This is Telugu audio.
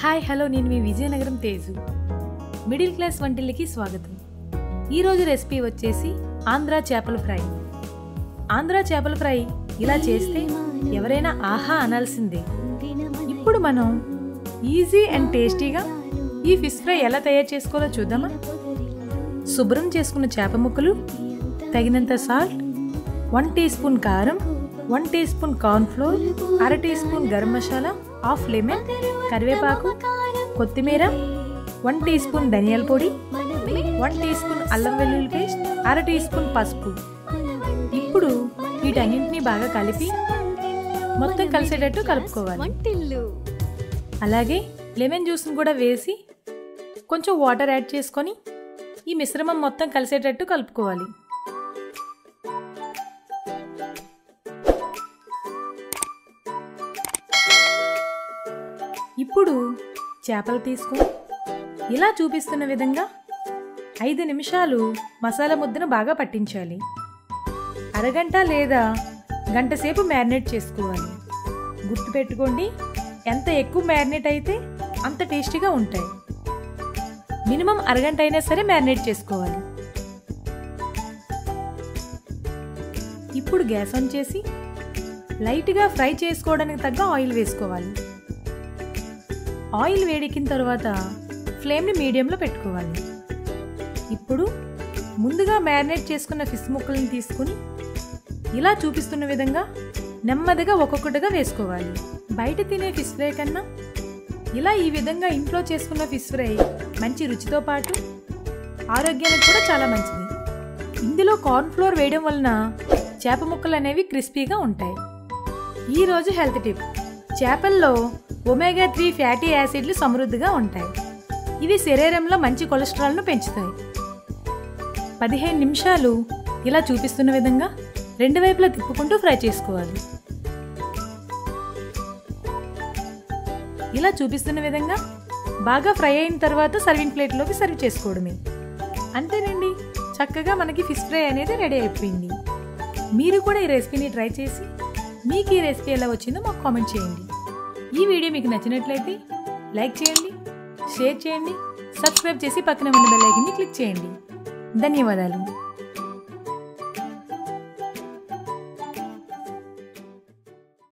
హాయ్ హలో నేను మీ విజయనగరం తేజు మిడిల్ క్లాస్ వంటిల్లకి స్వాగతం ఈరోజు రెసిపీ వచ్చేసి ఆంధ్ర చేపల ఫ్రై ఆంధ్ర చేపల ఫ్రై ఇలా చేస్తే ఎవరైనా ఆహా అనాల్సిందే ఇప్పుడు మనం ఈజీ అండ్ టేస్టీగా ఈ ఫిష్ ఫ్రై ఎలా తయారు చేసుకోవాలో చూద్దామా శుభ్రం చేసుకున్న చేప ముక్కలు తగినంత సాల్ట్ వన్ టీ స్పూన్ కారం one teaspoon corn flour అర టీ స్పూన్ గరం మసాలా హాఫ్ లెమన్ కరివేపాకు కొత్తిమీర వన్ టీ స్పూన్ ధనియాల పొడి వన్ టీ స్పూన్ అల్లం వెల్లుల్లి పేస్ట్ అర టీ స్పూన్ పసుపు ఇప్పుడు వీటన్నింటినీ బాగా కలిపి మొత్తం కలిసేటట్టు కలుపుకోవాలి వంటిల్లు అలాగే లెమన్ జ్యూస్ని కూడా వేసి కొంచెం వాటర్ యాడ్ చేసుకొని ఈ మిశ్రమం మొత్తం కలిసేటట్టు కలుపుకోవాలి ఇప్పుడు చేపలు తీసుకొని ఇలా చూపిస్తున్న విధంగా ఐదు నిమిషాలు మసాలా ముద్దను బాగా పట్టించాలి అరగంట లేదా గంట సేపు మ్యారినేట్ చేసుకోవాలి గుర్తుపెట్టుకోండి ఎంత ఎక్కువ మ్యారినేట్ అయితే అంత టేస్టీగా ఉంటాయి మినిమం అరగంట అయినా సరే మ్యారినేట్ చేసుకోవాలి ఇప్పుడు గ్యాస్ ఆన్ చేసి లైట్గా ఫ్రై చేసుకోవడానికి తగ్గ ఆయిల్ వేసుకోవాలి ఆయిల్ వేడెక్కిన తర్వాత ఫ్లేమ్ని మీడియంలో పెట్టుకోవాలి ఇప్పుడు ముందుగా మ్యారినేట్ చేసుకున్న ఫిష్ ముక్కలను తీసుకుని ఇలా చూపిస్తున్న విధంగా నెమ్మదిగా ఒక్కొక్కటిగా వేసుకోవాలి బయట తినే ఫిష్ ఫ్రై కన్నా ఇలా ఈ విధంగా ఇంట్లో చేసుకున్న ఫిష్ ఫ్రై మంచి రుచితో పాటు ఆరోగ్యానికి కూడా చాలా మంచిది ఇందులో కార్న్ ఫ్లోర్ వేయడం వలన చేప ముక్కలు అనేవి క్రిస్పీగా ఉంటాయి ఈరోజు హెల్త్ టిప్ చేపల్లో ఒమేగా త్రీ ఫ్యాటీ యాసిడ్లు సమృద్ధిగా ఉంటాయి ఇవి శరీరంలో మంచి కొలెస్ట్రాల్ను పెంచుతాయి పదిహేను నిమిషాలు ఇలా చూపిస్తున్న విధంగా రెండు వైపులా తిప్పుకుంటూ ఫ్రై చేసుకోవాలి ఇలా చూపిస్తున్న విధంగా బాగా ఫ్రై అయిన తర్వాత సర్వింగ్ ప్లేట్లోకి సర్వ్ చేసుకోవడమే అంతేనండి చక్కగా మనకి ఫిష్ ఫ్రై అనేది రెడీ అయిపోయింది మీరు కూడా ఈ రెసిపీని ట్రై చేసి మీకు ఈ రెసిపీ ఎలా వచ్చిందో మాకు కామెంట్ చేయండి ఈ వీడియో మీకు నచ్చినట్లయితే లైక్ చేయండి షేర్ చేయండి సబ్స్క్రైబ్ చేసి పక్కన ఉన్న బెల్ ఐకన్ని క్లిక్ చేయండి ధన్యవాదాలు